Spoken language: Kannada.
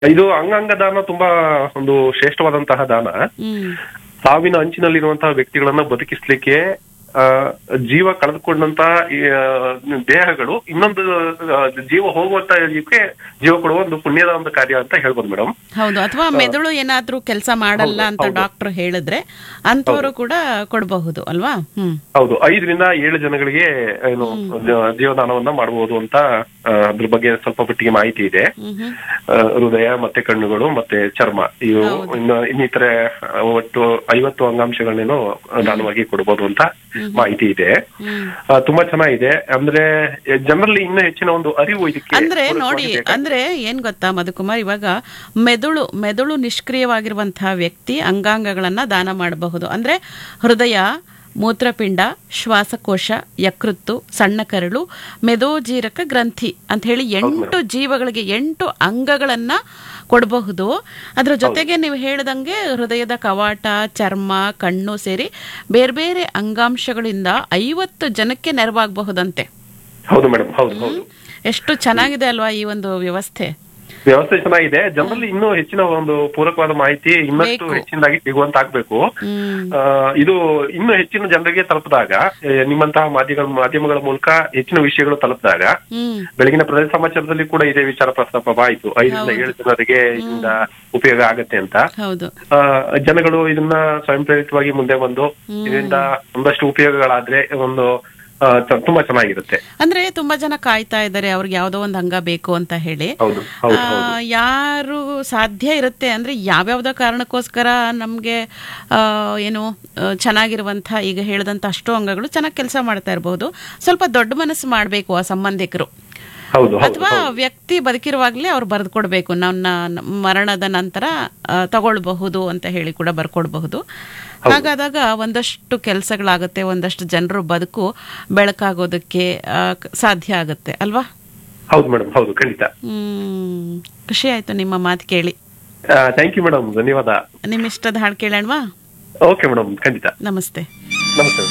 ಇದು ಅಂಗಾಂಗ ದಾನ ತುಂಬಾ ಒಂದು ಶ್ರೇಷ್ಠವಾದಂತಹ ದಾನ ಹ್ಮ್ ಸಾವಿನ ಅಂಚಿನಲ್ಲಿರುವಂತಹ ವ್ಯಕ್ತಿಗಳನ್ನ ಬದುಕಿಸ್ಲಿಕ್ಕೆ ಆ, ಜೀವ ಕಳೆದುಕೊಂಡಂತಹ ಈ, ಆ, ದೇಹಗಳು ಇನ್ನೊಂದು ಆ, ಜೀವ ಹೋಗುವಂತ ಇದಕ್ಕೆ ಜೀವ ಕೊಡುವ ಒಂದು ಪುಣ್ಯದ ಒಂದು ಕಾರ್ಯ ಅಂತ ಹೇಳ್ಬೋದು ಮೇಡಮ್ ಹೌದು ಅಥವಾ ಮೆದುಳು ಏನಾದ್ರೂ ಕೆಲಸ ಮಾಡಲ್ಲ ಹೌದು, ಅಂತ ಹೌದು. ಡಾಕ್ಟರ್ ಹೇಳಿದ್ರೆ ಅಂತವರು ಕೂಡ ಕೊಡಬಹುದು ಅಲ್ವಾ ಹ್ಮ್ ಹೌದು ಐದರಿಂದ ಏಳು ಜನಗಳಿಗೆ ಏನು ಜ- ಜೀವದಾನವನ್ನ ಮಾಡಬಹುದು ಅಂತ ಆ, ಅದ್ರ ಬಗ್ಗೆ ಸ್ವಲ್ಪ ಮಟ್ಟಿಗೆ ಮಾಹಿತಿ ಇದೆ ಹ್ಮ್ ಹ್ಮ್ ಆ, ಹೃದಯ ಮತ್ತೆ ಕಣ್ಣುಗಳು ಮತ್ತೆ ಚರ್ಮ ಇವು ಹೌದು. ಇನ್ನು ಇನ್ನಿತರೆ ಆ, ಒಟ್ಟು ಐವತ್ತು ಅಂಗಾಂಶಗಳನ್ನೇನು ದಾನವಾಗಿ ಕೊಡಬಹುದು ಅಂತ ಮಾಹಿತಿ ಇದೆ ಹ್ಮ್ ಆ, ತುಂಬಾ ಚೆನ್ನಾಗಿದೆ ಅಂದ್ರೆ ಜನರಲ್ಲಿ ಇನ್ನೂ ಹೆಚ್ಚಿನ ಒಂದು ಅರಿವು ಇದಕ್ಕೆ ಅಂದ್ರೆ ನೋಡಿ ಪೂರಕವಾಗಿ ಬೇಕಾಗಿದೆ. ಅಂದ್ರೆ ಏನ್ ಗೊತ್ತಾ ಮಧುಕುಮಾರ್ ಇವಾಗ ಮೆದುಳು ಮೆದುಳು ನಿಷ್ಕ್ರಿಯವಾಗಿರುವಂತಹ ವ್ಯಕ್ತಿ ಅಂಗಾಂಗಗಳನ್ನ ದಾನ ಮಾಡಬಹುದು ಅಂದ್ರೆ ಹೃದಯ ಮೂತ್ರಪಿಂಡ ಶ್ವಾಸಕೋಶ ಯಕೃತ್ತು ಸಣ್ಣ ಕರಳು ಮೆದೋಜೀರಕ ಗ್ರಂಥಿ ಅಂತ ಹೇಳಿ ಎಂಟು ಜೀವಗಳಿಗೆ ಎಂಟು ಅಂಗಗಳನ್ನ ಕೊಡಬಹುದು ಅದ್ರ ಜೊತೆಗೆ ನೀವು ಹೇಳ್ದಂಗೆ ಹೃದಯದ ಕವಾಟ ಚರ್ಮ ಕಣ್ಣು ಸೇರಿ ಬೇರೆ ಬೇರೆ ಅಂಗಾಂಶಗಳಿಂದ ಐವತ್ತು ಜನಕ್ಕೆ ನೆರವಾಗಬಹುದಂತೆ ಹೌದು ಮೇಡಮ್ ಹೌದು ಹೌದು ಎಷ್ಟು ಚೆನ್ನಾಗಿದೆ ಅಲ್ವಾ ಈ ಒಂದು ವ್ಯವಸ್ಥೆ ವ್ಯವಸ್ಥೆ ಚೆನ್ನಾಗಿದೆ ಜನರಲ್ಲಿ ಇನ್ನೂ ಹೆಚ್ಚಿನ ಒಂದು ಪೂರಕವಾದ ಮಾಹಿತಿ ಇನ್ನಷ್ಟು ಬೇಕು. ಹೆಚ್ಚಿನದಾಗಿ ಸಿಗುವಂತ ಆಗ್ಬೇಕು ಹ್ಮ್ ಆ, ಇದು ಇನ್ನೂ ಹೆಚ್ಚಿನ ಜನರಿಗೆ ತಲುಪಿದಾಗ ಏ, ನಿಮ್ಮಂತಹ ಮಾಧ್ಯಮ ಮಾಧ್ಯಮಗಳ ಮೂಲಕ ಹೆಚ್ಚಿನ ವಿಷಯಗಳು ತಲುಪಿದಾಗ ಹ್ಮ್ ಬೆಳಗಿನ ಪ್ರದೇಶ ಸಮಾಚಾರದಲ್ಲಿ ಕೂಡ ಇದೇ ವಿಚಾರ ಪ್ರಸ್ತಾಪವಾಯಿತು ಐದರಿಂದ ಏಳು ಜನರಿಗೆ ಇದರಿಂದ ಉಪಯೋಗ ಆಗತ್ತೆ ಅಂತ ಹೌದು ಆ, ಜನಗಳು ಇದನ್ನ ಸ್ವಯಂ ಪ್ರೇರಿತವಾಗಿ ಮುಂದೆ ಬಂದು ಇದರಿಂದ ಒಂದಷ್ಟು ಉಪಯೋಗಗಳಾದ್ರೆ ಒಂದು ಆ, ತ- ತುಂಬಾ ಚೆನ್ನಾಗಿರುತ್ತೆ ಅಂದ್ರೆ ತುಂಬಾ ಜನ ಕಾಯ್ತಾ ಇದ್ದಾರೆ ಅವ್ರಿಗೆ ಯಾವ್ದೋ ಒಂದು ಅಂಗ ಬೇಕು ಅಂತ ಹೇಳಿ ಹೌದು ಹೌದು ಆ, ಹೌದು ಯಾರು ಸಾಧ್ಯ ಇರುತ್ತೆ ಅಂದ್ರೆ ಯಾವ್ಯಾವ್ದೋ ಕಾರಣಕ್ಕೋಸ್ಕರ ನಮ್ಗೆ ಆ, ಏನು ಆ, ಚೆನ್ನಾಗಿರುವಂತ ಈಗ ಹೇಳಿದಂತ ಅಷ್ಟು ಅಂಗಗಳು ಚೆನ್ನಾಗಿ ಕೆಲಸ ಮಾಡ್ತಾ ಇರಬಹುದು ಸ್ವಲ್ಪ ದೊಡ್ಡ ಮನಸ್ಸು ಮಾಡ್ಬೇಕು ಆ ಸಂಬಂಧಿಕರು ಹೌದು ಹೌದು ಅಥವಾ ವ್ಯಕ್ತಿ ಬದುಕಿರುವಾಗಲೇ ಅವ್ರು ಬರೆದುಕೊಡ್ಬೇಕು ನನ್ನ ಮರಣದ ನಂತರ ಆ, ತಗೊಳ್ಬಹುದು ಅಂತ ಹೇಳಿ ಕೂಡ ಬರ್ಕೊಡ್ಬಹುದು ಹಾಗಾದಾಗ ಒಂದಷ್ಟು ಕೆಲಸಗಳಾಗುತ್ತೆ ಒಂದಷ್ಟು ಜನರು ಬದುಕು ಬೆಳಕಾಗೋದಕ್ಕೆ ಆ, ಕ- ಸಾಧ್ಯ ಆಗುತ್ತೆ ಅಲ್ವಾ ಹೌದು ಮೇಡಮ್ ಹೌದು ಖಂಡಿತ ಹ್ಮ್ ಖುಷಿ ಆಯ್ತು ನಿಮ್ಮ ಮಾತು ಕೇಳಿ ಥ್ಯಾಂಕ್ ಯು ಮೇಡಮ್ ಧನ್ಯವಾದ ನಿಮ್ಮ ಇಷ್ಟದ ಹಾಡು ಕೇಳೋಣವಾ ಓಕೆ ಮೇಡಮ್ ಖಂಡಿತ ನಮಸ್ತೆ ನಮಸ್ತೆ